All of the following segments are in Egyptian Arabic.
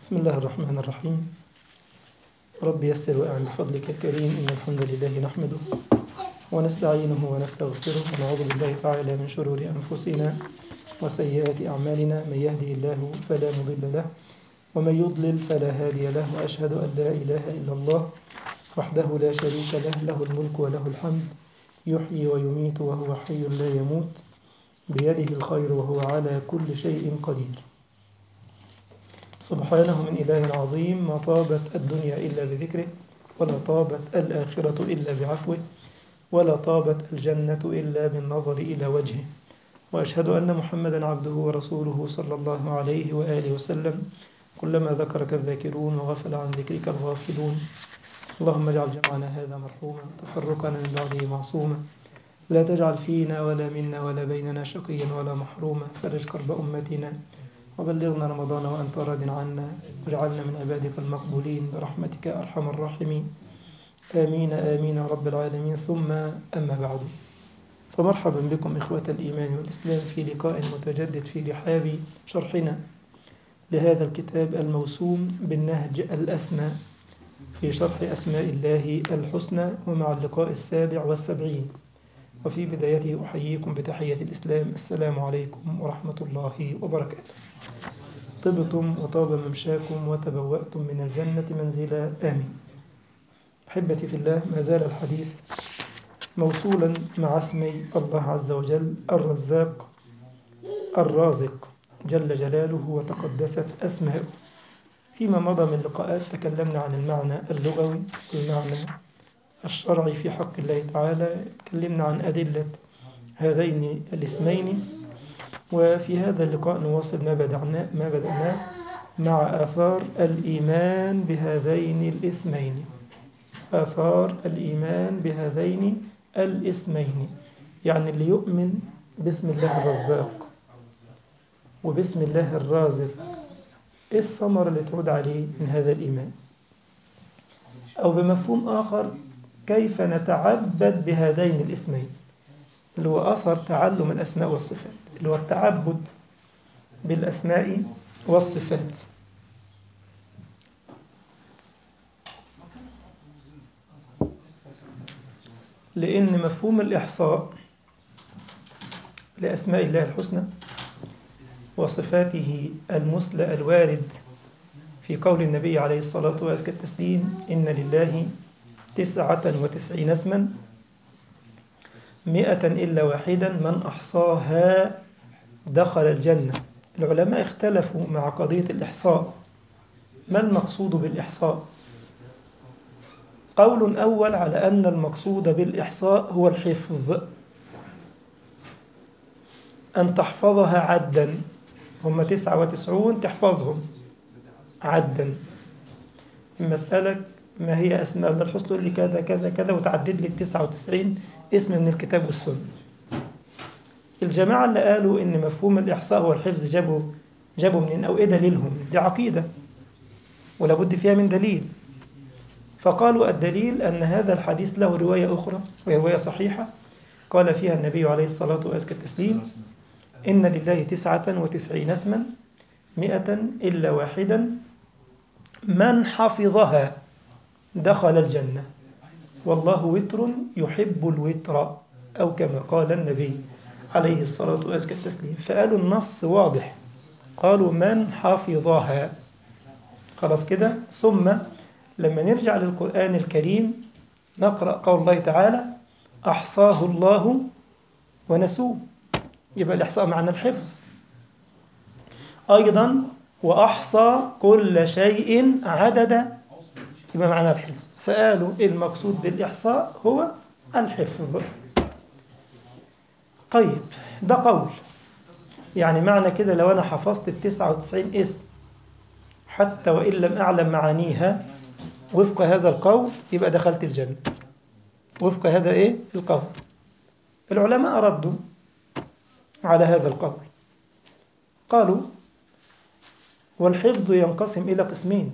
بسم الله الرحمن الرحيم رب يسر وأعن بفضلك الكريم إن الحمد لله نحمده ونستعينه ونستغفره ونعوذ بالله تعالى من شرور أنفسنا وسيئات أعمالنا من يهدي الله فلا مضل له ومن يضلل فلا هادي له وأشهد أن لا إله إلا الله وحده لا شريك له له الملك وله الحمد يحيي ويميت وهو حي لا يموت بيده الخير وهو على كل شيء قدير سبحانه من إله عظيم ما طابت الدنيا إلا بذكره ولا طابت الآخرة إلا بعفوه ولا طابت الجنة إلا بالنظر إلى وجهه وأشهد أن محمدا عبده ورسوله صلى الله عليه وآله وسلم كلما ذكرك الذاكرون وغفل عن ذكرك الغافلون اللهم اجعل جمعنا هذا مرحوما تفرقنا من بعده معصوما لا تجعل فينا ولا منا ولا بيننا شقيا ولا محروما فرج كرب أمتنا وبلغنا رمضان وأنت راض عنا واجعلنا من عبادك المقبولين برحمتك أرحم الراحمين آمين آمين يا رب العالمين ثم أما بعد فمرحبا بكم إخوة الإيمان والإسلام في لقاء متجدد في رحاب شرحنا لهذا الكتاب الموسوم بالنهج الأسمى في شرح أسماء الله الحسنى ومع اللقاء السابع والسبعين وفي بدايته أحييكم بتحية الإسلام السلام عليكم ورحمة الله وبركاته طبتم وطاب ممشاكم وتبوأتم من الجنة منزلا آمين أحبتي في الله ما زال الحديث موصولا مع اسمي الله عز وجل الرزاق الرازق جل جلاله وتقدست أسماؤه فيما مضى من لقاءات تكلمنا عن المعنى اللغوي والمعنى الشرعي في حق الله تعالى تكلمنا عن أدلة هذين الاسمين وفي هذا اللقاء نواصل ما بدأنا ما بدأناه مع آثار الإيمان بهذين الاسمين آثار الإيمان بهذين الاسمين يعني اللي يؤمن باسم الله الرزاق وباسم الله الرازق إيه الثمرة اللي تعود عليه من هذا الإيمان أو بمفهوم آخر كيف نتعبد بهذين الاسمين اللي هو أثر تعلم الأسماء والصفات اللي هو التعبد بالأسماء والصفات لأن مفهوم الإحصاء لأسماء الله الحسنى وصفاته المثلى الوارد في قول النبي عليه الصلاة وأزكى التسليم إن لله تسعة وتسعين اسما مئة إلا واحدا من أحصاها دخل الجنة العلماء اختلفوا مع قضية الإحصاء ما المقصود بالإحصاء قول أول على أن المقصود بالإحصاء هو الحفظ أن تحفظها عدا هم تسعة وتسعون تحفظهم عدا مسألة ما هي أسماء الله الحسنى تقول لي كذا كذا كذا وتعدد لي التسعة وتسعين اسم من الكتاب والسنة الجماعة اللي قالوا إن مفهوم الإحصاء هو الحفظ جابوا جابوا منين أو إيه دليلهم دي عقيدة ولا بد فيها من دليل فقالوا الدليل أن هذا الحديث له رواية أخرى وهي رواية صحيحة قال فيها النبي عليه الصلاة وأزكى التسليم إن لله تسعة وتسعين اسما مئة إلا واحدا من حفظها دخل الجنة والله وتر يحب الوتر أو كما قال النبي عليه الصلاة وأزكى التسليم فقالوا النص واضح قالوا من حفظها خلاص كده ثم لما نرجع للقرآن الكريم نقرأ قول الله تعالى أحصاه الله ونسوه يبقى الإحصاء معنى الحفظ أيضا وأحصى كل شيء عدد يبقى معنى الحفظ فقالوا المقصود بالإحصاء هو الحفظ طيب ده قول يعني معنى كده لو أنا حفظت التسعة وتسعين اسم حتى وإن لم أعلم معانيها وفق هذا القول يبقى دخلت الجنة وفق هذا إيه القول العلماء ردوا على هذا القول قالوا والحفظ ينقسم إلى قسمين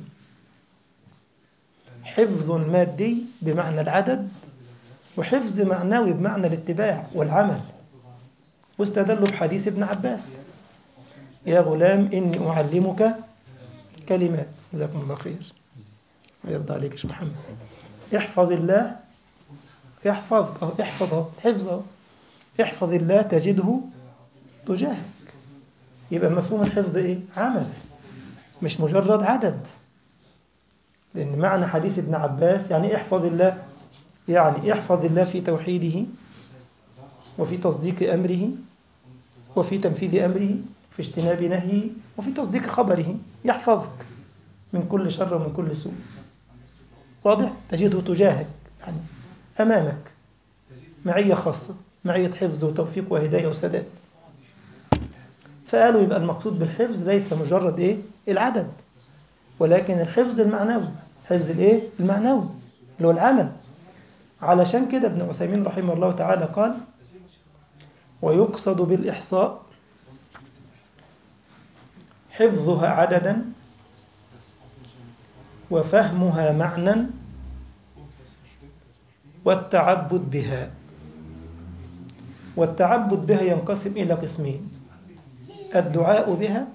حفظ مادي بمعنى العدد وحفظ معنوي بمعنى الاتباع والعمل واستدلوا بحديث ابن عباس يا غلام إني أعلمك كلمات جزاكم الله خير ويرضى عليك يا شيخ محمد احفظ الله يحفظك أهو احفظه حفظه احفظ الله تجده تجاهك يبقى مفهوم الحفظ ايه عمل مش مجرد عدد لأن معنى حديث ابن عباس يعني احفظ الله يعني احفظ الله في توحيده وفي تصديق أمره وفي تنفيذ أمره في اجتناب نهيه وفي تصديق خبره يحفظك من كل شر ومن كل سوء واضح تجده تجاهك يعني أمامك معية خاصة معية حفظ وتوفيق وهداية وسداد فقالوا يبقى المقصود بالحفظ ليس مجرد إيه العدد ولكن الحفظ المعنوي حفظ الإيه المعنوي اللي هو العمل علشان كده ابن عثيمين رحمه الله تعالى قال ويقصد بالإحصاء حفظها عددا وفهمها معنى والتعبد بها والتعبد بها ينقسم إلى قسمين الدعاء بها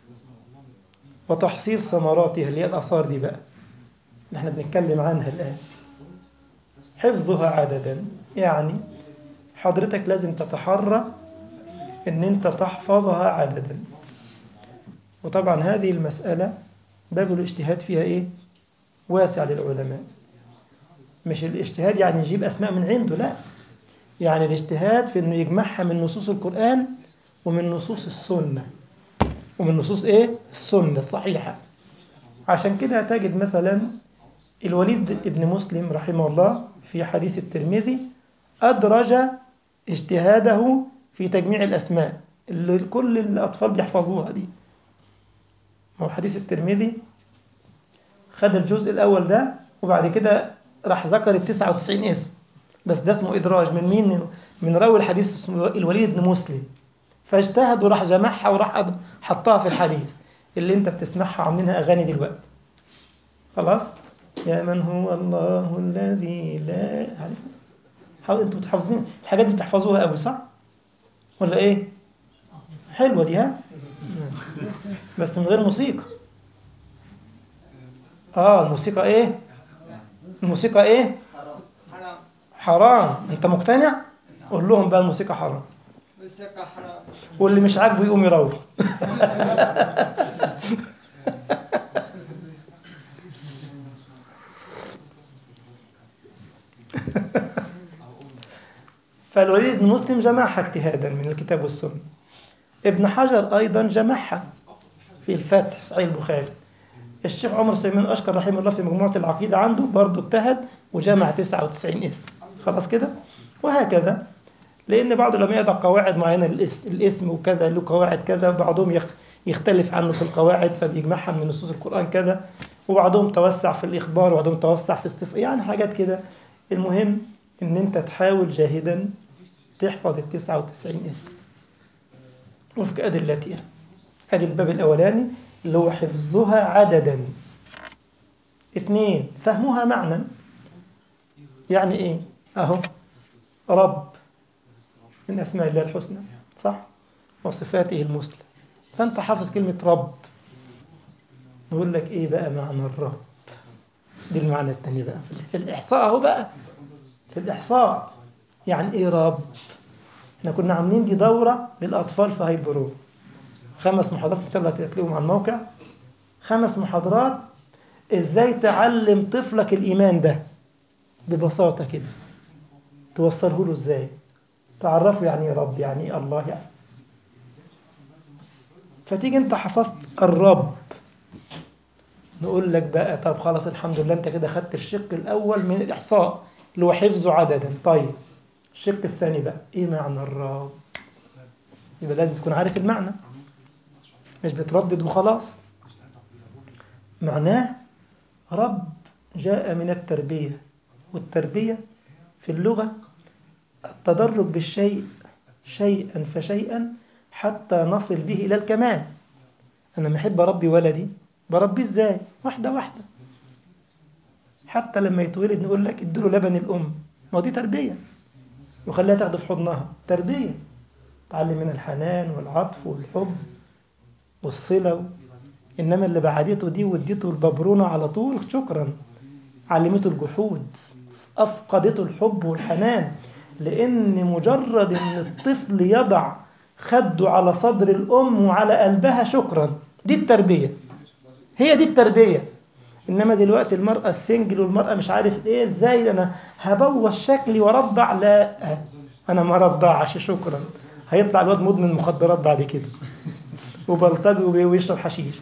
وتحصيل ثمراتها اللي هي الآثار دي بقى اللي احنا بنتكلم عنها الآن حفظها عددا يعني حضرتك لازم تتحرى ان انت تحفظها عددا وطبعا هذه المسألة باب الاجتهاد فيها ايه واسع للعلماء مش الاجتهاد يعني يجيب اسماء من عنده لا يعني الاجتهاد في انه يجمعها من نصوص القرآن ومن نصوص السنة ومن نصوص ايه السنة الصحيحة عشان كده تجد مثلا الوليد ابن مسلم رحمه الله في حديث الترمذي أدرج اجتهاده في تجميع الأسماء اللي كل الأطفال بيحفظوها دي هو حديث الترمذي خد الجزء الأول ده وبعد كده راح ذكر ال 99 اسم بس ده اسمه إدراج من مين من راوي الحديث اسمه الوليد بن مسلم فاجتهد وراح جمعها وراح حطها في الحديث اللي انت بتسمعها عاملينها أغاني دلوقتي خلاص يا من هو الله الذي لا عارف حاول انتوا بتحفظين الحاجات دي بتحفظوها قوي صح ولا ايه حلوه دي ها بس من غير موسيقى اه الموسيقى ايه الموسيقى ايه حرام حرام انت مقتنع قول لهم بقى الموسيقى حرام موسيقى حرام واللي مش عاجبه يقوم يروح فالوليد بن مسلم جمعها اجتهادا من الكتاب والسنة ابن حجر أيضا جمعها في الفتح في صحيح البخاري الشيخ عمر سليمان أشكر رحمه الله في مجموعة العقيدة عنده برضه اجتهد وجمع 99 اسم خلاص كده وهكذا لأن بعض العلماء يضع قواعد معينة للاسم الاسم وكذا له قواعد كذا بعضهم يخ- يختلف عنه في القواعد فبيجمعها من نصوص القرآن كذا وبعضهم توسع في الإخبار وبعضهم توسع في الصفة يعني حاجات كده المهم إن أنت تحاول جاهدا تحفظ ال 99 اسم وفق أدلتها هذا الباب الأولاني اللي هو حفظها عددا اثنين فهمها معنى يعني ايه اهو رب من اسماء الله الحسنى صح وصفاته المثلى فانت حافظ كلمة رب نقول لك ايه بقى معنى الرب دي المعنى الثاني بقى في- في الاحصاء اهو بقى في الاحصاء يعني ايه رب احنا كنا عاملين دي دورة للاطفال في هايبرو خمس محاضرات ان شاء الله هتلاقيهم على الموقع خمس محاضرات ازاي تعلم طفلك الايمان ده ببساطة كده توصله له ازاي تعرفه يعني ايه رب يعني ايه الله يعني فتيجي انت حفظت الرب نقول لك بقى طب خلاص الحمد لله انت كده خدت الشق الاول من الاحصاء اللي هو حفظه عددا طيب الشق الثاني بقى ايه معنى الرب يبقى لازم تكون عارف المعنى مش بتردد وخلاص معناه رب جاء من التربية والتربية في اللغة التدرج بالشيء شيئا فشيئا حتى نصل به إلى الكمال أنا لما أحب أربي ولدي بربيه إزاي واحدة واحدة حتى لما يتولد نقول لك اديله لبن الأم ما هو دي تربية وخليها تاخده في حضنها تربية تعلم من الحنان والعطف والحب والصلة إنما اللي بعدته دي واديته الببرونة على طول شكرا علمته الجحود أفقدته الحب والحنان لأن مجرد أن الطفل يضع خده على صدر الأم وعلى قلبها شكرا دي التربية هي دي التربية إنما دلوقتي المرأة السنجل والمرأة مش عارف إيه إزاي أنا هبوظ شكلي وارضع لا أنا ما رضعش شكرا هيطلع الواد مدمن مخدرات بعد كده وبلطجي ويشرب حشيش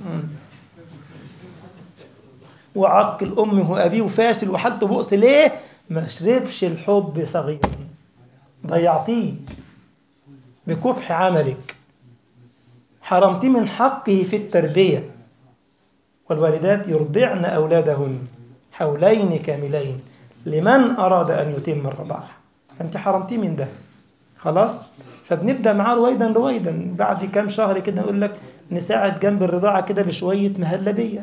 وعقل امه وابيه وفاشل وحالته بؤس ليه؟ ما شربش الحب صغيرا ضيعتيه بكبح عملك حرمتيه من حقه في التربية والوالدات يرضعن أولادهن حولين كاملين لمن أراد أن يتم الرضاعة فأنت حرمتيه من ده خلاص فبنبدأ معاه رويدا رويدا بعد كام شهر كده نقول لك نساعد جنب الرضاعة كده بشوية مهلبية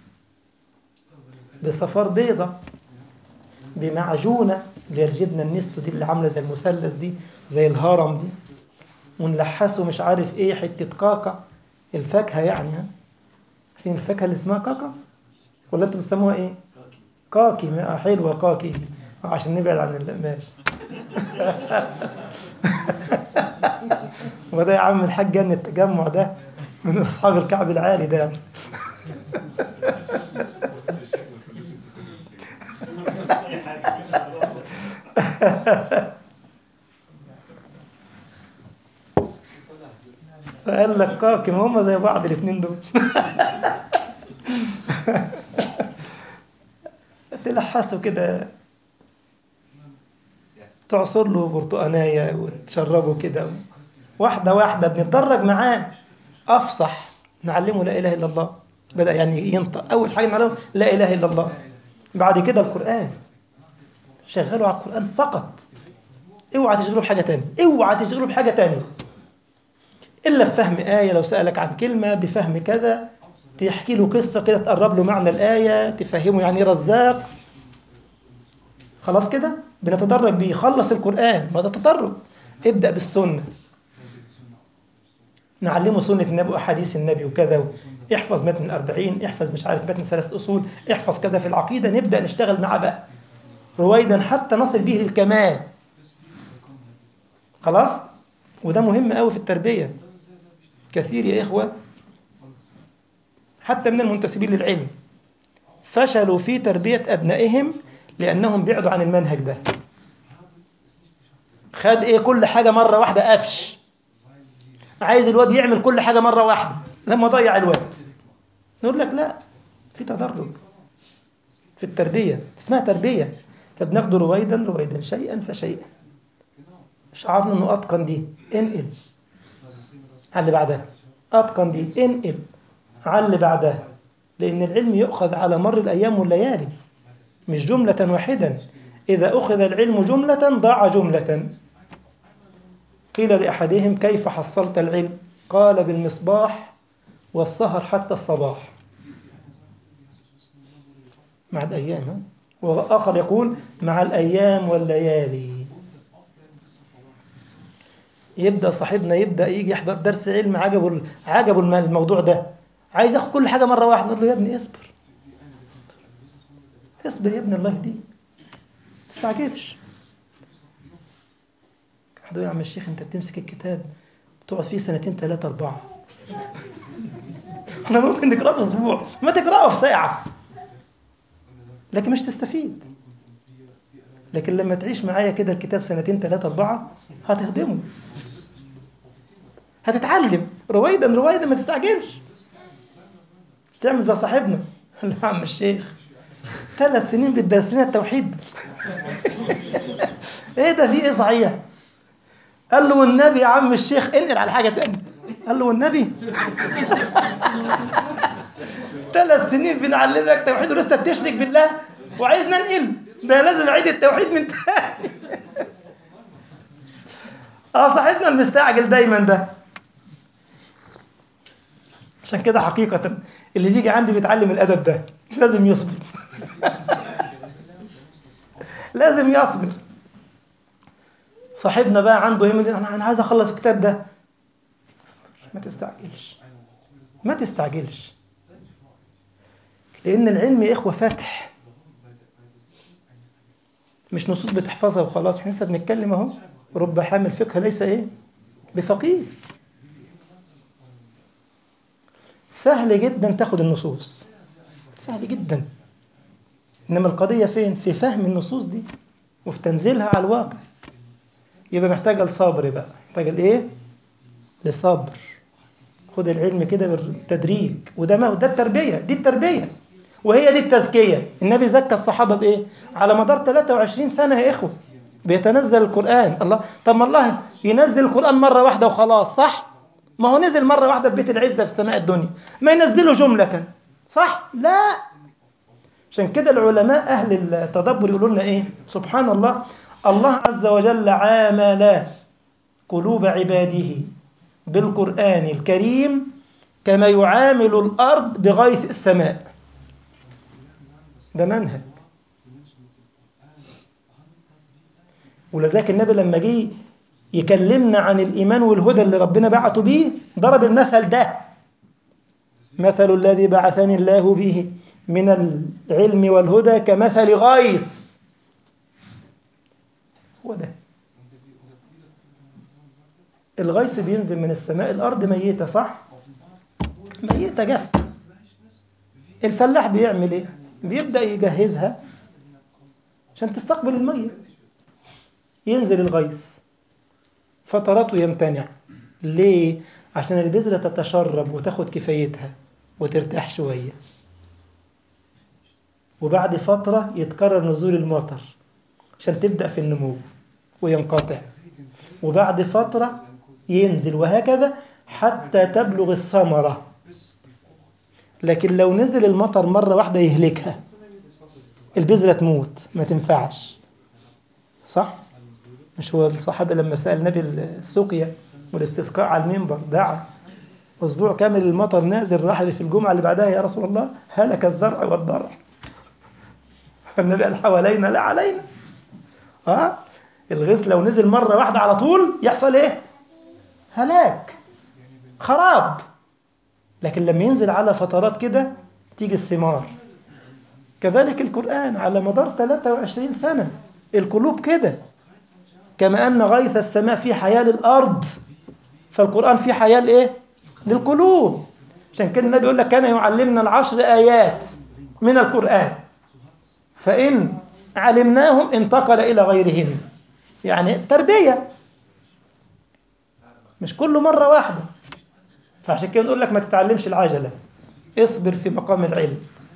بصفار بيضة بمعجونة اللي هي الجبنة النستو دي اللي عاملة زي المثلث دي زي الهرم دي ونلحسه مش عارف ايه حتة كاكا الفاكهة يعني ها فين الفاكهة اللي اسمها كاكا ولا انتوا بتسموها ايه كاكي ما- حلوة كاكي دي آه، عشان نبعد عن ال- ماشي وده يا عم الحاج ان التجمع ده من اصحاب الكعب العالي ده يعني. فقال لك كاكي ما هم زي بعض الاثنين دول تلحسه كده تعصر له برتقانية وتشربه كده واحدة واحدة بنتدرج معاه أفصح نعلمه لا إله إلا الله بدأ يعني ينطق أول حاجة نعلمه لا إله إلا الله بعد كده القرآن شغلوا على القرآن فقط اوعى تشغلوا بحاجة تانية اوعى تشغلوا بحاجة تانية إلا بفهم آية لو سألك عن كلمة بفهم كذا تحكي له قصة كده تقرب له معنى الآية تفهمه يعني إيه رزاق خلاص كده بنتدرج بيه خلص القرآن ما تتدرج ابدأ بالسنة نعلمه سنة النبي وأحاديث النبي وكذا احفظ متن الأربعين احفظ مش عارف متن ثلاث أصول احفظ كذا في العقيدة نبدأ نشتغل معاه بقى رويدا حتى نصل به للكمال خلاص وده مهم قوي في التربية كثير يا إخوة حتى من المنتسبين للعلم فشلوا في تربية أبنائهم لأنهم بعدوا عن المنهج ده خد إيه كل حاجة مرة واحدة قفش عايز الواد يعمل كل حاجة مرة واحدة لما ضيع الواد نقول لك لا في تدرج في التربية اسمها تربية فبناخده رويدا رويدا شيئا فشيئا شعرنا انه اتقن دي انقل على اللي بعدها اتقن دي انقل على اللي بعدها لان العلم يؤخذ على مر الايام والليالي مش جملة واحدا إذا أخذ العلم جملة ضاع جملة قيل لأحدهم كيف حصلت العلم قال بالمصباح والسهر حتى الصباح مع الأيام ها؟ وآخر يقول مع الأيام والليالي يبدأ صاحبنا يبدأ يجي يحضر درس علم عجبه عجبه الم- الموضوع ده عايز ياخد كل حاجة مرة واحدة نقول له يا ابني اصبر اصبر يا ابني الله يهديك ما تستعجلش حد يقول يا عم الشيخ انت بتمسك الكتاب تقعد فيه سنتين ثلاثة أربعة احنا ممكن نقرأه في أسبوع ما تقرأه في ساعة لكن مش تستفيد لكن لما تعيش معايا كده الكتاب سنتين ثلاثة أربعة هتخدمه هتتعلم رويدا رويدا ما تستعجلش تعمل زي صاحبنا قال له يا عم الشيخ ثلاث سنين بتدرس لنا التوحيد ايه ده في ايه صحيح قال له والنبي يا عم الشيخ انقل على حاجه تانية قال له والنبي ثلاث سنين بنعلمك توحيد ولسه بتشرك بالله وعايز ننقل ده لازم اعيد التوحيد من تاني اه صاحبنا المستعجل دايما ده عشان كده حقيقة اللي بيجي عندي بيتعلم الأدب ده لازم يصبر لازم يصبر صاحبنا بقى عنده ايه من- انا انا عايز اخلص الكتاب ده ما تستعجلش ما تستعجلش لأن العلم يا إخوة فتح مش نصوص بتحفظها وخلاص احنا لسه بنتكلم اهو رب حامل فقه ليس ايه بفقيه سهل جدا تاخد النصوص سهل جدا انما القضيه فين في فهم النصوص دي وفي تنزيلها على الواقع يبقى محتاجه لصبر بقى محتاجه لايه لصبر خد العلم كده بالتدريج وده ما ده التربيه دي التربيه وهي دي التزكيه النبي زكى الصحابه بايه على مدار 23 سنه يا اخوه بيتنزل القران الله طب ما الله ينزل القران مره واحده وخلاص صح ما هو نزل مره واحده في بيت العزه في السماء الدنيا ما ينزله جمله صح لا عشان كده العلماء اهل التدبر يقولوا لنا ايه سبحان الله الله عز وجل عامل قلوب عباده بالقران الكريم كما يعامل الارض بغيث السماء ده منهج ولذلك النبي لما جه يكلمنا عن الإيمان والهدى اللي ربنا بعته بيه ضرب المثل ده مثل الذي بعثني الله به من العلم والهدى كمثل غيث هو ده الغيث بينزل من السماء الأرض ميتة صح؟ ميتة جافة الفلاح بيعمل ايه؟ بيبدأ يجهزها عشان تستقبل المية ينزل الغيث فتراته يمتنع ليه؟ عشان البذرة تتشرب وتاخد كفايتها وترتاح شوية وبعد فترة يتكرر نزول المطر عشان تبدأ في النمو وينقطع وبعد فترة ينزل وهكذا حتى تبلغ الثمرة لكن لو نزل المطر مرة واحدة يهلكها البذرة تموت ما تنفعش صح؟ مش هو الصحابة لما سأل النبي السقيا والاستسقاء على المنبر دعا أسبوع كامل المطر نازل راح في الجمعة اللي بعدها يا رسول الله هلك الزرع والضرع فالنبي قال حوالينا لا علينا ها الغيث لو نزل مرة واحدة على طول يحصل ايه هلاك خراب لكن لما ينزل على فترات كده تيجي الثمار كذلك القرآن على مدار 23 سنة القلوب كده كما أن غيث السماء في حياة للأرض فالقرآن في حياة لإيه؟ للقلوب عشان كده النبي يقول لك كان يعلمنا العشر آيات من القرآن فإن علمناهم انتقل إلى غيرهن يعني تربية مش كل مرة واحدة فعشان كده نقول لك ما تتعلمش العجلة اصبر في مقام العلم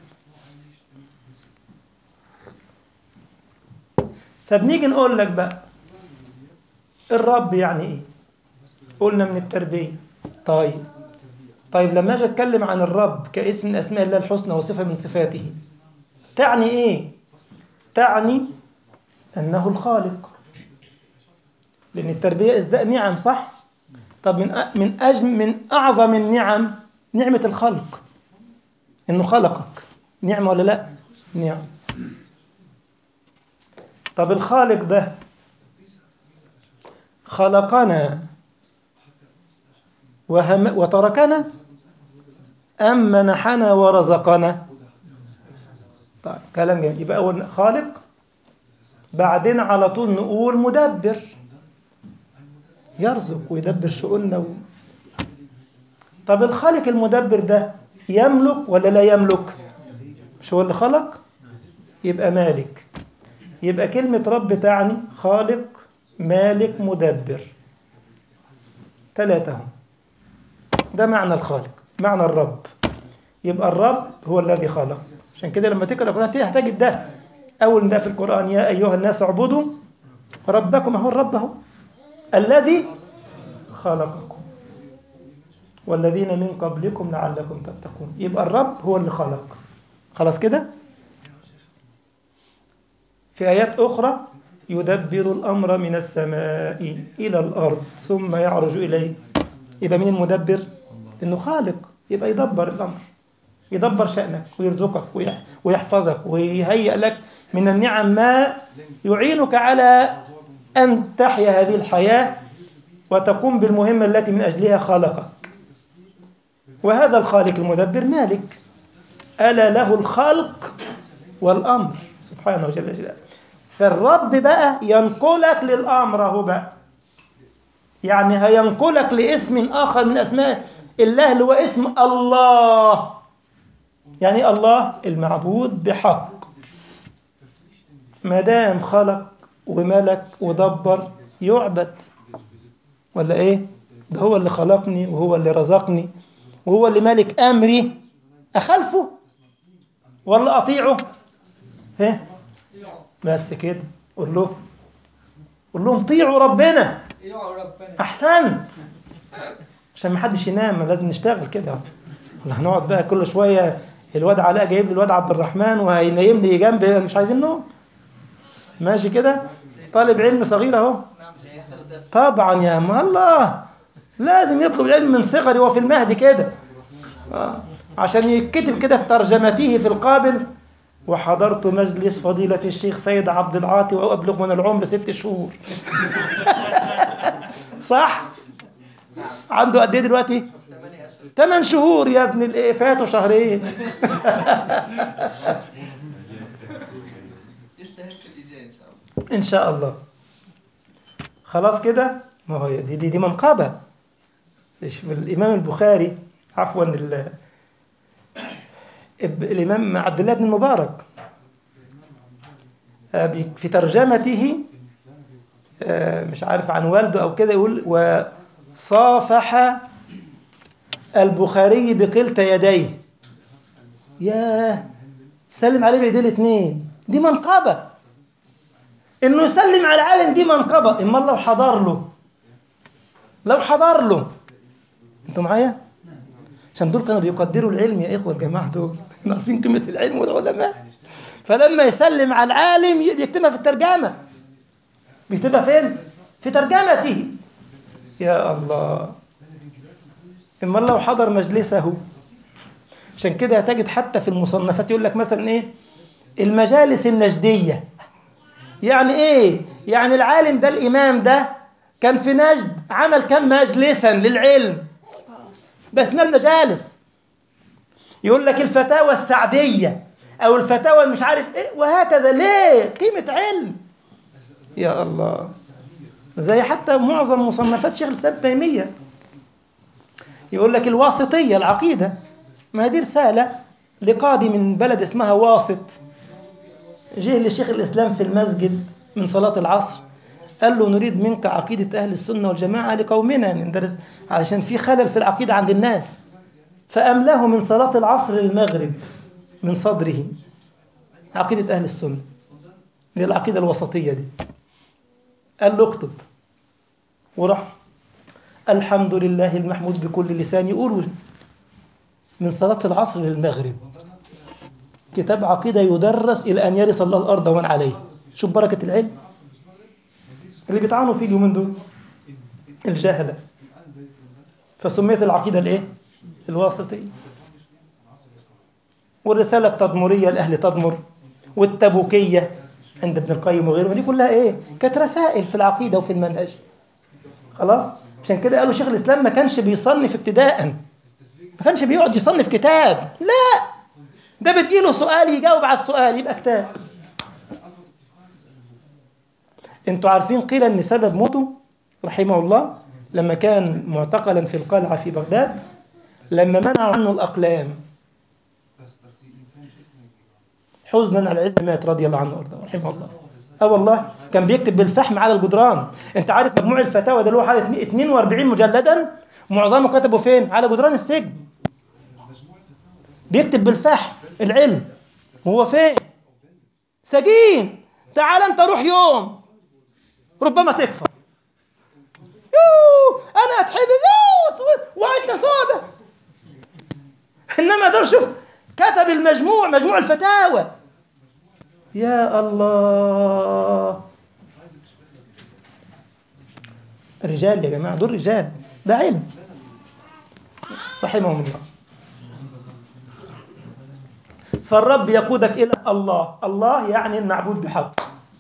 فبنيجي نقول لك بقى الرب يعني ايه قلنا من التربية طيب طيب لما اجي اتكلم عن الرب كاسم من اسماء الله الحسنى وصفة من صفاته تعني ايه تعني انه الخالق لان التربية ازداء نعم صح طب من من أجل من اعظم النعم نعمة الخلق انه خلقك نعمة ولا لا نعم طب الخالق ده خلقنا وهم وتركنا أم منحنا ورزقنا طيب كلام جميل يبقى أول خالق بعدين على طول نقول مدبر يرزق ويدبر شؤوننا و... طب الخالق المدبر ده يملك ولا لا يملك مش هو اللي خلق يبقى مالك يبقى كلمة رب تعني خالق مالك مدبر ثلاثة هم ده معنى الخالق معنى الرب يبقى الرب هو الذي خلق عشان كده لما تقرأ القرآن تجد ده أول ده في القرآن يا أيها الناس اعبدوا ربكم هو الرب هو الذي خلقكم والذين من قبلكم لعلكم تتقون يبقى الرب هو اللي خلق خلاص كده في آيات أخرى يدبر الأمر من السماء إلى الأرض ثم يعرج إليه يبقى مين المدبر؟ إنه خالق يبقى يدبر الأمر يدبر شأنك ويرزقك ويحفظك ويهيئ لك من النعم ما يعينك على أن تحيا هذه الحياة وتقوم بالمهمة التي من أجلها خلقك وهذا الخالق المدبر مالك ألا له الخلق والأمر سبحانه جل جلاله فالرب بقى ينقلك للأمر أهو بقى يعني هينقلك لاسم آخر من أسماء الله اللي هو اسم الله يعني الله المعبود بحق ما دام خلق وملك ودبر يعبد ولا ايه ده هو اللي خلقني وهو اللي رزقني وهو اللي مالك امري اخالفه ولا اطيعه ها بس كده قول له قول لهم طيعوا ربنا يا ربنا احسنت عشان ما حدش ينام لازم نشتغل كده ولا هنقعد بقى كل شويه الواد علاء جايب لي الواد عبد الرحمن وهينيم لي جنبي مش عايزين نوم ماشي كده طالب علم صغير اهو طبعا يا ما الله لازم يطلب العلم من صغري وفي المهد كده آه. عشان يتكتب كده في ترجمته في القابل وحضرت مجلس فضيلة الشيخ سيد عبد العاطي وأبلغ من العمر ست شهور صح؟ عنده قد ايه دلوقتي؟ ثمان شهور يا ابن الايه فاتوا شهرين يجتهد في الإجابة إن شاء الله ان شاء الله خلاص كده ما هو دي دي, دي منقبه شوف الامام البخاري عفوا ال- اب- الامام عبد الله بن المبارك آه، بي- في ترجمته آه، مش عارف عن والده او كده يقول وصافح البخاري بكلتا يديه ياه سلم عليه بايديه الاثنين دي منقبه انه يسلم على العالم دي منقبه اما لو حضر له لو حضر له انتوا معايا عشان دول كانوا بيقدروا العلم يا اخوه الجماعه دول كانوا عارفين قيمه العلم والعلماء فلما يسلم على العالم بيكتبها في الترجمه بيكتبها فين في ترجمته يا الله اما لو حضر مجلسه عشان كده تجد حتى في المصنفات يقول لك مثلا ايه المجالس النجديه يعني ايه يعني العالم ده الامام ده كان في نجد عمل كم مجلسا للعلم بس ما المجالس يقول لك الفتاوى السعديه او الفتاوى مش عارف ايه وهكذا ليه قيمه علم يا الله زي حتى معظم مصنفات شيخ الاسلام ابن تيميه يقول لك الواسطيه العقيده ما هي دي رساله لقاضي من بلد اسمها واسط جه لشيخ الإسلام في المسجد من صلاة العصر قال له نريد منك عقيدة أهل السنة والجماعة لقومنا ندرس علشان في خلل في العقيدة عند الناس فأملاه من صلاة العصر للمغرب من صدره عقيدة أهل السنة دي العقيدة الوسطية دي قال له اكتب وراح الحمد لله المحمود بكل لسان يقول من صلاة العصر للمغرب كتاب عقيدة يدرس إلى أن يرث الله الأرض ومن عليه شوف بركة العلم اللي بيتعانوا فيه اليومين دول الجهلة فسميت العقيدة الإيه؟ الواسطية والرسالة التدمرية لأهل تدمر والتبوكية عند ابن القيم وغيره دي كلها إيه؟ كانت رسائل في العقيدة وفي المنهج خلاص؟ عشان كده قالوا شيخ الإسلام ما كانش بيصنف ابتداء ما كانش بيقعد يصنف كتاب لا ده بتجيله سؤال يجاوب على السؤال يبقى كتاب انتوا عارفين قيل ان سبب موته رحمه الله لما كان معتقلا في القلعة في بغداد لما منعوا عنه الأقلام حزنا على العلم مات رضي الله عنه وارضاه رحمه الله اه والله كان بيكتب بالفحم على الجدران انت عارف مجموع الفتاوى ده اللي هو حوالي 42 مجلدا معظمه كتبه فين على جدران السجن بيكتب بالفحم العلم هو فين سجين تعال انت روح يوم ربما تكفر يوه انا اتحبس يوه وعدنا سودة انما دول شوف كتب المجموع مجموع الفتاوى يا الله رجال يا جماعة دول رجال ده علم رحمهم الله فالرب يقودك إلى الله الله يعني المعبود بحق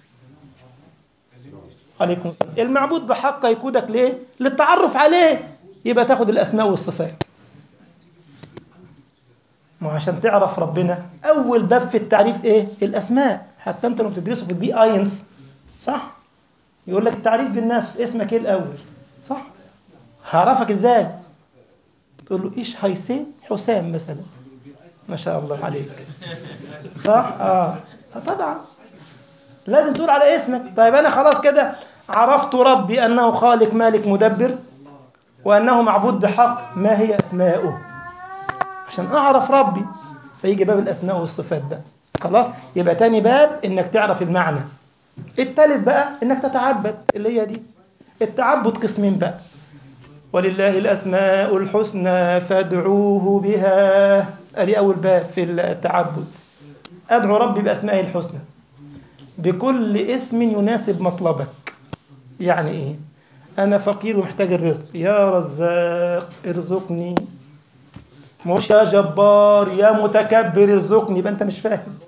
عليكم السلام المعبود بحق يقودك ليه للتعرف عليه يبقى تاخد الأسماء والصفات ما عشان تعرف ربنا أول باب في التعريف إيه؟ الأسماء حتى أنت لما بتدرسوا في البي آينس صح؟ يقول لك التعريف بالنفس اسمك إيه الأول؟ صح؟ هعرفك إزاي؟ تقول له إيش هيسين؟ حسام مثلا ما شاء الله عليك صح؟ آه طبعا لازم تقول على اسمك طيب أنا خلاص كده عرفت ربي أنه خالق مالك مدبر وأنه معبود بحق ما هي أسماؤه عشان أعرف ربي فيجي باب الأسماء والصفات بقى خلاص يبقى تاني باب إنك تعرف المعنى التالت بقى إنك تتعبد اللي هي دي التعبد قسمين بقى ولله الأسماء الحسنى فادعوه بها أدي أول باب في التعبد أدعو ربي بأسمائه الحسنى بكل اسم يناسب مطلبك يعني إيه أنا فقير ومحتاج الرزق يا رزاق ارزقني مش يا جبار يا متكبر ارزقني يبقى أنت مش فاهم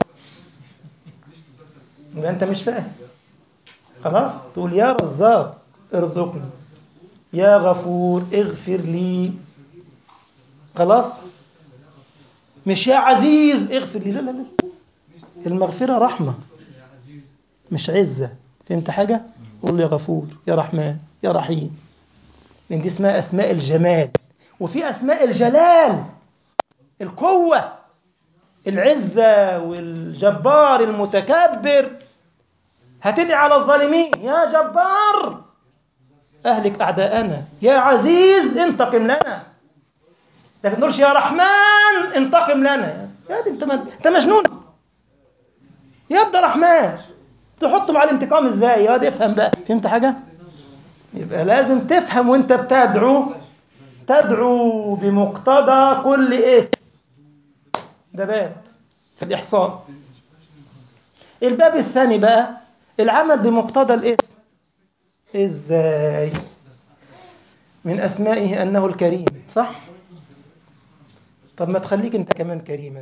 يبقى أنت مش فاهم خلاص تقول يا رزاق ارزقني يا غفور اغفر لي خلاص مش يا عزيز اغفر لي لا لا لا المغفرة رحمة مش عزة فهمت حاجة؟ قول له يا غفور يا رحمن يا رحيم لأن دي اسمها أسماء الجمال وفي أسماء الجلال القوة العزة والجبار المتكبر هتدعي على الظالمين يا جبار أهلك أعداءنا يا عزيز انتقم لنا لكن تقولش يا رحمن انتقم لنا يا دي انت انت مجنون يا ده رحمن تحطه مع الانتقام ازاي يا دي افهم بقى فهمت حاجة يبقى لازم تفهم وانت بتدعو تدعو بمقتضى كل اسم ده باب في الإحصاء الباب الثاني بقى العمل بمقتضى الاسم ازاي من أسمائه أنه الكريم صح طب ما تخليك أنت كمان كريما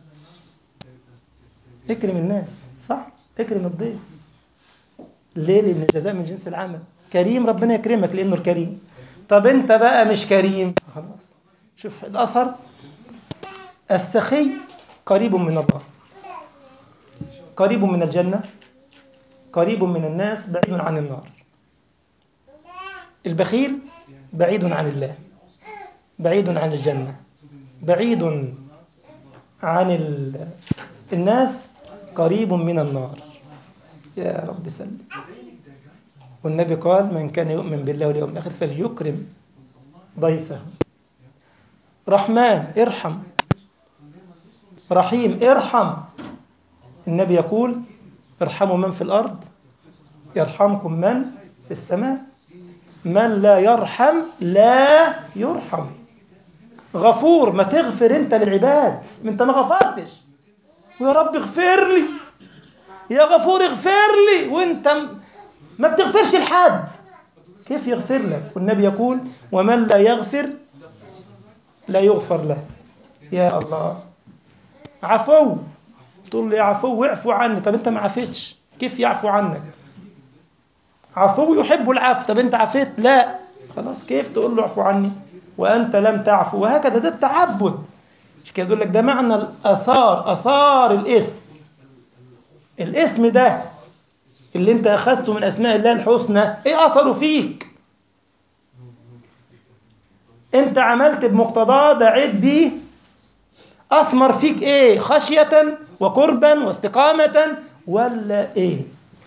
اكرم الناس صح اكرم الضيف ليه لأن الجزاء من جنس العمل كريم ربنا يكرمك لأنه الكريم طب أنت بقى مش كريم خلاص شوف الأثر السخي قريب من الله قريب من الجنة قريب من الناس بعيد عن النار البخيل بعيد عن الله بعيد عن الجنة بعيد عن ال... الناس قريب من النار يا رب سلم والنبي قال من كان يؤمن بالله واليوم الآخر فليكرم ضيفه رحمن ارحم رحيم ارحم النبي يقول ارحموا من في الأرض يرحمكم من في السماء من لا يرحم لا يرحم غفور ما تغفر انت للعباد انت ما غفرتش ويا رب اغفر لي يا غفور اغفر لي وانت ما بتغفرش لحد كيف يغفر لك والنبي يقول ومن لا يغفر لا يغفر له يا الله عفو تقول لي يا عفو واعفو عني طب انت ما عفيتش كيف يعفو عنك عفو يحب العفو طب انت عفيت لا خلاص كيف تقول له اعفو عني وانت لم تعفو وهكذا ده التعبد مش كده يقول لك ده معنى الاثار اثار الاسم الاسم ده اللي انت اخذته من اسماء الله الحسنى ايه اثره فيك انت عملت بمقتضاه دعيت بيه اثمر فيك ايه خشيه وقربا واستقامه ولا ايه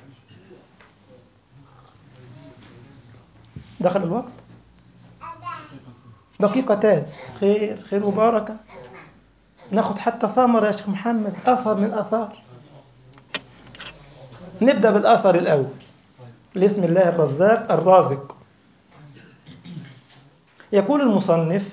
دخل الوقت دقيقتان خير خير وبركة ناخد حتى ثمر يا شيخ محمد أثر من أثار نبدأ بالأثر الأول بسم الله الرزاق الرازق يقول المصنف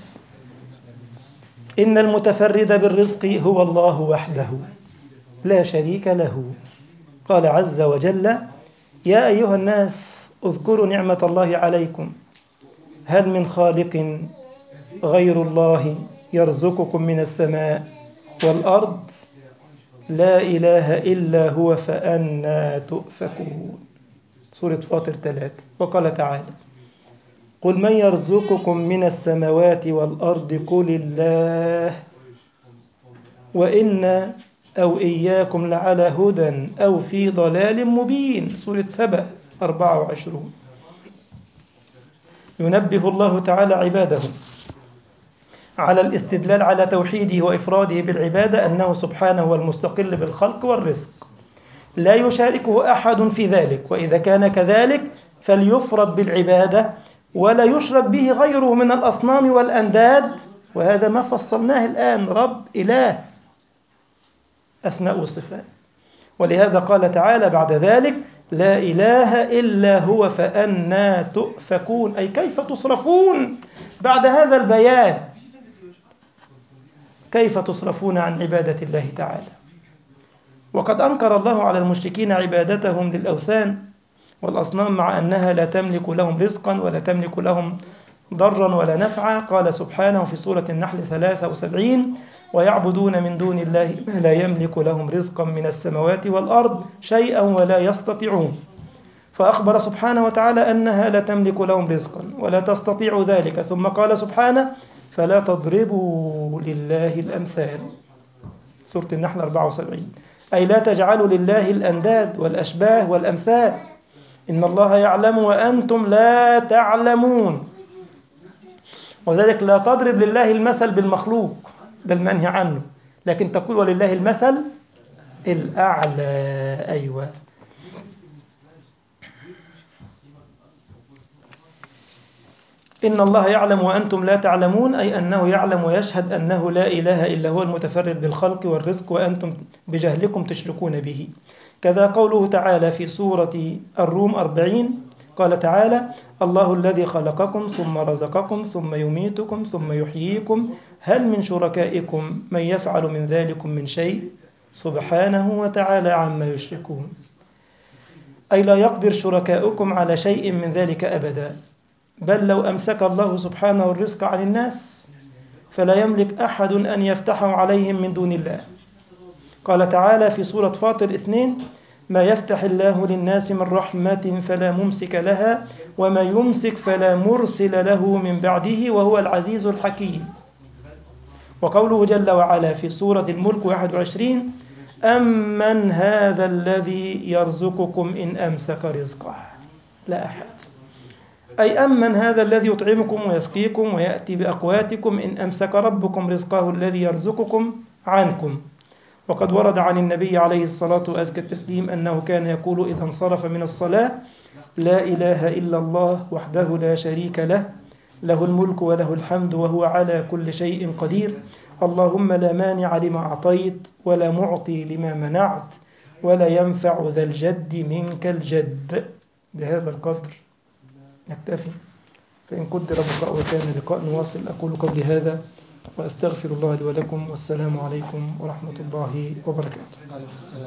إن المتفرد بالرزق هو الله وحده لا شريك له قال عز وجل يا أيها الناس اذكروا نعمة الله عليكم هل من خالق غير الله يرزقكم من السماء والأرض لا إله إلا هو فأنا تؤفكون سورة فاطر ثلاثة وقال تعالى قل من يرزقكم من السماوات والأرض قل الله وإن أو إياكم لعلى هدى أو في ضلال مبين سورة سبأ 24 ينبه الله تعالى عباده على الاستدلال على توحيده وإفراده بالعبادة أنه سبحانه هو المستقل بالخلق والرزق لا يشاركه أحد في ذلك وإذا كان كذلك فليفرد بالعبادة ولا يشرك به غيره من الأصنام والأنداد وهذا ما فصلناه الآن رب إله أسماء وصفات ولهذا قال تعالى بعد ذلك لا إله إلا هو فأنا تؤفكون أي كيف تصرفون بعد هذا البيان كيف تصرفون عن عبادة الله تعالى وقد أنكر الله على المشركين عبادتهم للأوثان والأصنام مع أنها لا تملك لهم رزقا ولا تملك لهم ضرا ولا نفعا قال سبحانه في سورة النحل 73 ويعبدون من دون الله ما لا يملك لهم رزقا من السماوات والأرض شيئا ولا يستطيعون فأخبر سبحانه وتعالى أنها لا تملك لهم رزقا ولا تستطيع ذلك ثم قال سبحانه فلا تضربوا لله الأمثال سورة النحل 74 أي لا تجعلوا لله الأنداد والأشباه والأمثال إن الله يعلم وأنتم لا تعلمون وذلك لا تضرب لله المثل بالمخلوق ده المنهي عنه لكن تقول ولله المثل الأعلى أيوة إن الله يعلم وأنتم لا تعلمون أي أنه يعلم ويشهد أنه لا إله إلا هو المتفرد بالخلق والرزق وأنتم بجهلكم تشركون به كذا قوله تعالى في سورة الروم أربعين قال تعالى الله الذي خلقكم ثم رزقكم ثم يميتكم ثم يحييكم هل من شركائكم من يفعل من ذلكم من شيء سبحانه وتعالى عما يشركون أي لا يقدر شركاؤكم على شيء من ذلك أبدا بل لو أمسك الله سبحانه الرزق عن الناس فلا يملك أحد أن يفتحه عليهم من دون الله قال تعالى في سورة فاطر اثنين ما يفتح الله للناس من رحمة فلا ممسك لها وما يمسك فلا مرسل له من بعده وهو العزيز الحكيم وقوله جل وعلا في سورة الملك 21 أمن هذا الذي يرزقكم إن أمسك رزقه لا أحد أي أمن هذا الذي يطعمكم ويسقيكم ويأتي بأقواتكم إن أمسك ربكم رزقه الذي يرزقكم عنكم وقد ورد عن النبي عليه الصلاة وأزكى التسليم أنه كان يقول إذا انصرف من الصلاة لا إله إلا الله وحده لا شريك له له الملك وله الحمد وهو على كل شيء قدير اللهم لا مانع لما أعطيت ولا معطي لما منعت ولا ينفع ذا الجد منك الجد بهذا القدر نكتفي فإن قدر بقاء وكان لقاء نواصل أقول قولي هذا وأستغفر الله لي ولكم والسلام عليكم ورحمة الله وبركاته